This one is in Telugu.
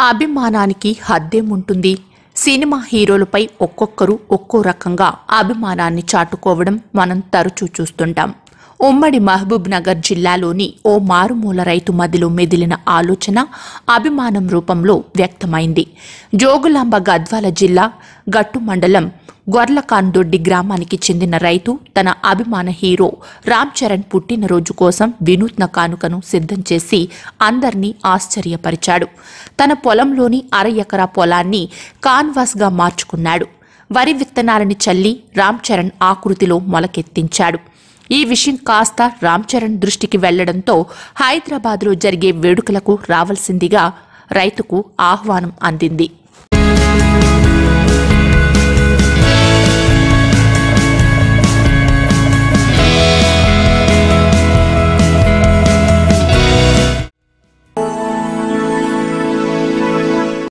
అభిమానానికి హద్దేముంటుంది సినిమా హీరోలపై ఒక్కొక్కరు ఒక్కో రకంగా అభిమానాన్ని చాటుకోవడం మనం తరచూ చూస్తుంటాం ఉమ్మడి మహబూబ్ నగర్ జిల్లాలోని ఓ మారుమూల రైతు మదిలో మెదిలిన ఆలోచన అభిమానం రూపంలో వ్యక్తమైంది జోగులాంబ గద్వాల జిల్లా గట్టు మండలం గొర్లకాందొడ్డి గ్రామానికి చెందిన రైతు తన అభిమాన హీరో రామ్ చరణ్ పుట్టినరోజు కోసం వినూత్న కానుకను సిద్ధం చేసి అందర్నీ ఆశ్చర్యపరిచాడు తన పొలంలోని అర ఎకరా పొలాన్ని కాన్వాస్గా మార్చుకున్నాడు వరి విత్తనాలని చల్లి రామ్ చరణ్ ఆకృతిలో మొలకెత్తించాడు ఈ విషయం కాస్త రామ్ చరణ్ దృష్టికి వెళ్లడంతో హైదరాబాద్లో జరిగే వేడుకలకు రావాల్సిందిగా రైతుకు ఆహ్వానం అందింది